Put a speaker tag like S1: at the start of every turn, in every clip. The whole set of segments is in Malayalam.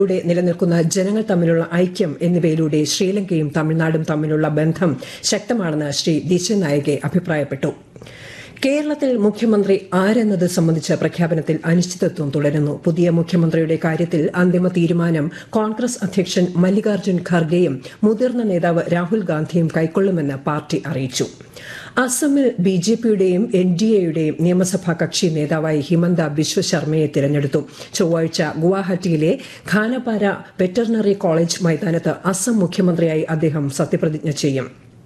S1: ൂടെ നിലനിൽക്കുന്ന ജനങ്ങൾ തമ്മിലുള്ള ഐക്യം എന്നിവയിലൂടെ ശ്രീലങ്കയും തമിഴ്നാടും തമ്മിലുള്ള ബന്ധം ശക്തമാണെന്ന് ശ്രീ ദിശനായകെ അഭിപ്രായപ്പെട്ടു കേരളത്തിൽ മുഖ്യമന്ത്രി ആരെന്നത് സംബന്ധിച്ച പ്രഖ്യാപനത്തിൽ അനിശ്ചിതത്വം തുടരുന്നു പുതിയ മുഖ്യമന്ത്രിയുടെ കാര്യത്തിൽ അന്തിമ തീരുമാനം കോൺഗ്രസ് അധ്യക്ഷൻ മല്ലികാർജ്ജുൻ ഖർഗെയും മുതിർന്ന നേതാവ് രാഹുൽ ഗാന്ധിയും കൈക്കൊള്ളുമെന്ന് പാർട്ടി അറിയിച്ചു അസമിൽ ബി ജെ പിയുടെയും എൻ ഡി എയുടെയും നിയമസഭാ കക്ഷി നേതാവായി ഹിമന്ത ബിശ്വ ശർമ്മയെ തിരഞ്ഞെടുത്തു ചൊവ്വാഴ്ച ഗുവാഹട്ടിയിലെ ഖാനപാര വെറ്ററിനറി കോളേജ് മൈതാനത്ത് അസം മുഖ്യമന്ത്രിയായി അദ്ദേഹം സത്യപ്രതിജ്ഞ ചെയ്യും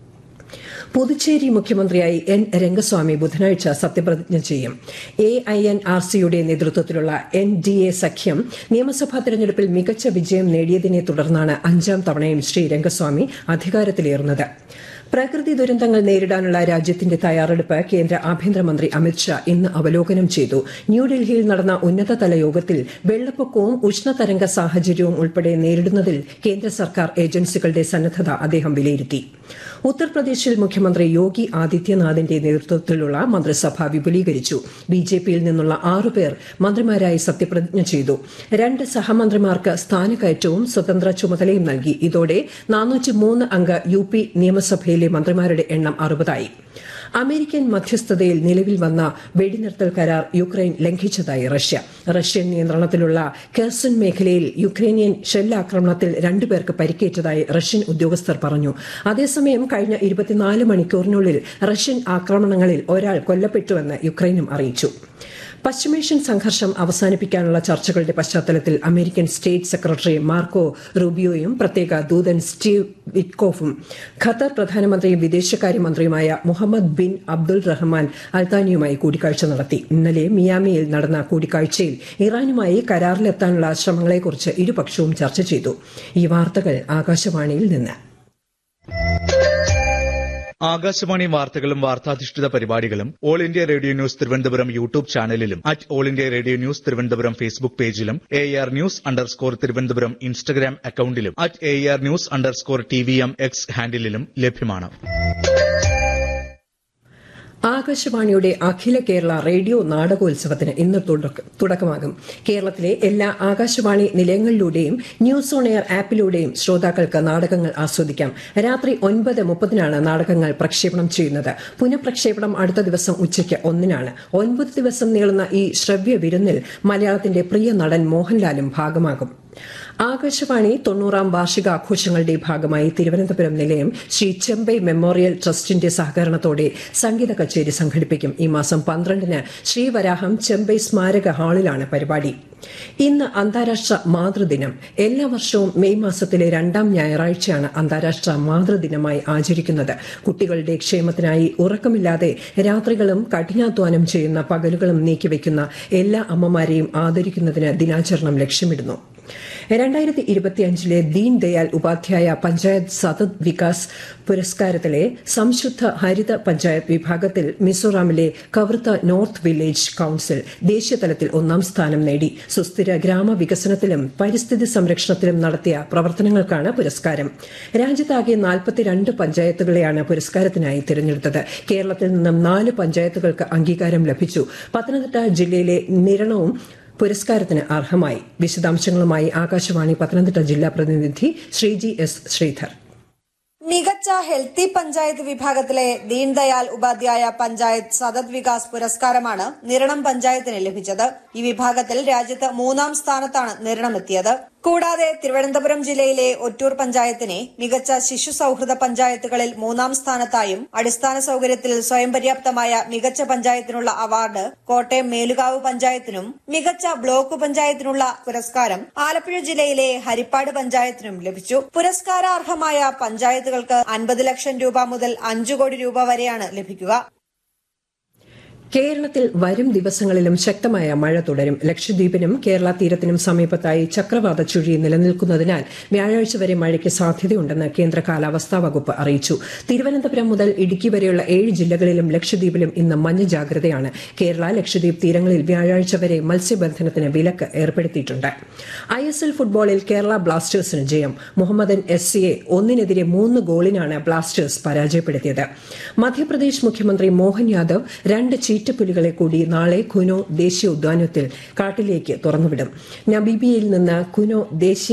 S1: പുതുച്ചേരി മുഖ്യമന്ത്രിയായി എൻ രംഗസ്വാമി ബുധനാഴ്ച സത്യപ്രതിജ്ഞ ചെയ്യും എ ഐ എൻ ആർ സിയുടെ നേതൃത്വത്തിലുള്ള എൻ ഡി എ സഖ്യം നിയമസഭാ തെരഞ്ഞെടുപ്പിൽ മികച്ച വിജയം നേടിയതിനെ തുടർന്നാണ് അഞ്ചാം തവണയും ശ്രീ രംഗസ്വാമി അധികാരത്തിലേറുന്നത് പ്രകൃതി ദുരന്തങ്ങൾ നേരിടാനുള്ള രാജ്യത്തിന്റെ തയ്യാറെടുപ്പ് കേന്ദ്ര ആഭ്യന്തരമന്ത്രി അമിത്ഷാ ഇന്ന് അവലോകനം ചെയ്തു ന്യൂഡൽഹിയിൽ നടന്ന ഉന്നതതല യോഗത്തിൽ വെള്ളപ്പൊക്കവും ഉഷ്ണതരംഗ സാഹചര്യവും ഉൾപ്പെടെ നേരിടുന്നതിൽ കേന്ദ്ര സർക്കാർ ഏജൻസികളുടെ സന്നദ്ധത അദ്ദേഹം വിലയിരുത്തി ഉത്തർപ്രദേശിൽ മുഖ്യമന്ത്രി യോഗി ആദിത്യനാഥിന്റെ നേതൃത്വത്തിലുള്ള മന്ത്രിസഭ വിപുലീകരിച്ചു ബിജെപിയിൽ നിന്നുള്ള ആറുപേർ മന്ത്രിമാരായി സത്യപ്രതിജ്ഞ ചെയ്തു രണ്ട് സഹമന്ത്രിമാർക്ക് സ്ഥാനക്കയറ്റവും സ്വതന്ത്ര ചുമതലയും നൽകി ഇതോടെ അംഗ യു പി നിയമസഭയിലെ മന്ത്രിമാരുടെ എണ്ണം അറുപതായി അമേരിക്കൻ മധ്യസ്ഥതയിൽ നിലവിൽ വന്ന വെടിനിർത്തൽ കരാർ യുക്രൈൻ ലംഘിച്ചതായി റഷ്യ റഷ്യൻ നിയന്ത്രണത്തിലുള്ള കെർസൺ മേഖലയിൽ യുക്രൈനിയൻ ഷെല്ലാക്രമണത്തിൽ രണ്ടുപേർക്ക് പരിക്കേറ്റതായി റഷ്യൻ ഉദ്യോഗസ്ഥർ പറഞ്ഞു അതേസമയം കഴിഞ്ഞ ഇരുപത്തിനാല് മണിക്കൂറിനുള്ളിൽ റഷ്യൻ ആക്രമണങ്ങളിൽ ഒരാൾ കൊല്ലപ്പെട്ടുവെന്ന് യുക്രൈനും അറിയിച്ചു പശ്ചിമേഷ്യൻ സംഘർഷം അവസാനിപ്പിക്കാനുള്ള ചർച്ചകളുടെ പശ്ചാത്തലത്തിൽ അമേരിക്കൻ സ്റ്റേറ്റ് സെക്രട്ടറി മാർക്കോ റൂബിയോയും പ്രത്യേക ദൂതൻ സ്റ്റീവ് വിറ്റ്കോഫും ഖത്തർ പ്രധാനമന്ത്രിയും വിദേശകാര്യമന്ത്രിയുമായ മുഹമ്മദ് ബിൻ അബ്ദുൾ റഹ്മാൻ അൽത്താനിയുമായി കൂടിക്കാഴ്ച നടത്തി ഇന്നലെ മിയാമിയിൽ നടന്ന കൂടിക്കാഴ്ചയിൽ ഇറാനുമായി കരാറിലെത്താനുള്ള ശ്രമങ്ങളെക്കുറിച്ച് ഇരുപക്ഷവും ചർച്ച ചെയ്തു ഈ വാർത്തകൾ ആകാശവാണിയിൽ നിന്ന്
S2: ആകാശവാണി വാർത്തകളും വാർത്താധിഷ്ഠിത പരിപാടികളും all India radio news Thiruvananthapuram YouTube ചാനലിലും at all India radio news Thiruvananthapuram Facebook പേജിലും A R news underscore Thiruvananthapuram Instagram അക്കൌണ്ടിലും at A R news underscore T V M X ഹാൻഡിലും ലഭ്യമാണ്
S1: ആകാശവാണിയുടെ അഖില കേരള റേഡിയോ നാടകോത്സവത്തിന് ഇന്ന് തുടക്കമാകും കേരളത്തിലെ എല്ലാ ആകാശവാണി നിലയങ്ങളിലൂടെയും ന്യൂസ് ഓൺ എയർ ആപ്പിലൂടെയും ശ്രോതാക്കൾക്ക് നാടകങ്ങൾ ആസ്വദിക്കാം രാത്രി ഒൻപത് മുപ്പതിനാണ് നാടകങ്ങൾ പ്രക്ഷേപണം ചെയ്യുന്നത് പുനഃപ്രക്ഷേപണം അടുത്ത ദിവസം ഉച്ചയ്ക്ക് ഒന്നിനാണ് ഒൻപത് ദിവസം നീളുന്ന ഈ ശ്രവ്യ വിരുന്നിൽ മലയാളത്തിന്റെ പ്രിയ നടൻ മോഹൻലാലും ഭാഗമാകും ആകാശവാണി തൊണ്ണൂറാം വാർഷികാഘോഷങ്ങളുടെ ഭാഗമായി തിരുവനന്തപുരം നിലയം ശ്രീ ചെമ്പൈ മെമ്മോറിയൽ ട്രസ്റ്റിന്റെ സഹകരണത്തോടെ സംഗീത കച്ചേരി സംഘടിപ്പിക്കും ഈ മാസം പന്ത്രണ്ടിന് ശ്രീവരാഹം ചെമ്പൈ സ്മാരക ഹാളിലാണ് പരിപാടി ഇന്ന് അന്താരാഷ്ട്ര മാതൃദിനം എല്ലാ വർഷവും മെയ് മാസത്തിലെ രണ്ടാം ഞായറാഴ്ചയാണ് അന്താരാഷ്ട്ര മാതൃദിനമായി ആചരിക്കുന്നത് കുട്ടികളുടെ ക്ഷേമത്തിനായി ഉറക്കമില്ലാതെ രാത്രികളും കഠിനാധ്വാനം ചെയ്യുന്ന പകലുകളും നീക്കിവെക്കുന്ന എല്ലാ അമ്മമാരെയും ആദരിക്കുന്നതിന് ദിനാചരണം ലക്ഷ്യമിടുന്നു രണ്ടായിരത്തി ഇരുപത്തിയഞ്ചിലെ ദീൻ ദയാൽ ഉപാധ്യായ പഞ്ചായത്ത് സതത് വികാസ് പുരസ്കാരത്തിലെ സംശുദ്ധ ഹരിത പഞ്ചായത്ത് വിഭാഗത്തിൽ മിസോറാമിലെ കവർത്ത നോർത്ത് വില്ലേജ് കൌൺസിൽ ദേശീയതലത്തിൽ ഒന്നാം സ്ഥാനം നേടി സുസ്ഥിര ഗ്രാമവികസനത്തിലും പരിസ്ഥിതി സംരക്ഷണത്തിലും നടത്തിയ പ്രവർത്തനങ്ങൾക്കാണ് പുരസ്കാരം രാജ്യത്താകെ നാൽപ്പത്തിരണ്ട് പഞ്ചായത്തുകളെയാണ് പുരസ്കാരത്തിനായി തിരഞ്ഞെടുത്തത് കേരളത്തിൽ നിന്നും നാല് പഞ്ചായത്തുകൾക്ക് അംഗീകാരം ലഭിച്ചു പത്തനംതിട്ട ജില്ലയിലെ നിരണവും പുരസ്കാരത്തിന് അർഹമായി വിശദാംശങ്ങളുമായി ആകാശവാണി പത്തനംതിട്ട ജില്ലാ പ്രതിനിധി ശ്രീജി എസ് ശ്രീധർ
S3: മികച്ച ഹെൽത്തി പഞ്ചായത്ത് വിഭാഗത്തിലെ ദീൻദയാൽ ഉപാധ്യായ പഞ്ചായത്ത് സതത് വികാസ് പുരസ്കാരമാണ് നിരണം പഞ്ചായത്തിന് ലഭിച്ചത് ഈ വിഭാഗത്തിൽ രാജ്യത്ത് മൂന്നാം സ്ഥാനത്താണ് നിരണം എത്തിയത് കൂടാതെ തിരുവനന്തപുരം ജില്ലയിലെ ഒറ്റൂർ പഞ്ചായത്തിനെ മികച്ച ശിശു സൌഹൃദ പഞ്ചായത്തുകളിൽ മൂന്നാം സ്ഥാനത്തായും അടിസ്ഥാന സൌകര്യത്തിൽ സ്വയം പര്യാപ്തമായ മികച്ച പഞ്ചായത്തിനുള്ള അവാർഡ് കോട്ടയം മേലുകാവ് പഞ്ചായത്തിനും മികച്ച ബ്ലോക്ക് പഞ്ചായത്തിനുള്ള പുരസ്കാരം ആലപ്പുഴ ജില്ലയിലെ ഹരിപ്പാട് പഞ്ചായത്തിനും ലഭിച്ചു പുരസ്കാരാർഹമായ പഞ്ചായത്തുകൾക്ക് അൻപത് ലക്ഷം രൂപ മുതൽ അഞ്ചു കോടി രൂപ വരെയാണ് ലഭിക്കുക
S1: കേരളത്തിൽ വരും ദിവസങ്ങളിലും ശക്തമായ മഴ തുടരും ലക്ഷദ്വീപിനും കേരള തീരത്തിനും സമീപത്തായി ചക്രവാത ചുഴി നിലനിൽക്കുന്നതിനാൽ വ്യാഴാഴ്ച വരെ മഴയ്ക്ക് സാധ്യതയുണ്ടെന്ന് കേന്ദ്ര കാലാവസ്ഥാ വകുപ്പ് അറിയിച്ചു തിരുവനന്തപുരം മുതൽ ഇടുക്കി വരെയുള്ള ഏഴ് ജില്ലകളിലും ലക്ഷദ്വീപിലും ഇന്ന് മഞ്ഞ ജാഗ്രതയാണ് കേരള ലക്ഷദ്വീപ് തീരങ്ങളിൽ വ്യാഴാഴ്ച വരെ മത്സ്യബന്ധനത്തിന് വിലക്ക് ഏർപ്പെടുത്തിയിട്ടുണ്ട് ഐ എസ് എൽ ഫുട്ബോളിൽ കേരള ബ്ലാസ്റ്റേഴ്സിന് ജയം മുഹമ്മദൻ എസ് സിയെ ഒന്നിനെതിരെ മൂന്ന് ഗോളിനാണ് ബ്ലാസ്റ്റേഴ്സ് പരാജയപ്പെടുത്തിയത് മധ്യപ്രദേശ് മുഖ്യമന്ത്രി മോഹൻ യാദവ് രണ്ട് ചീഫ് ചീറ്റപ്പുലികളെ കൂടി നാളെ കുനോ ദേശീയ ഉദ്യാനത്തിൽ കാട്ടിലേക്ക് തുറന്നുവിടും നബീബിയയിൽ നിന്ന് കുനോ ദേശീയ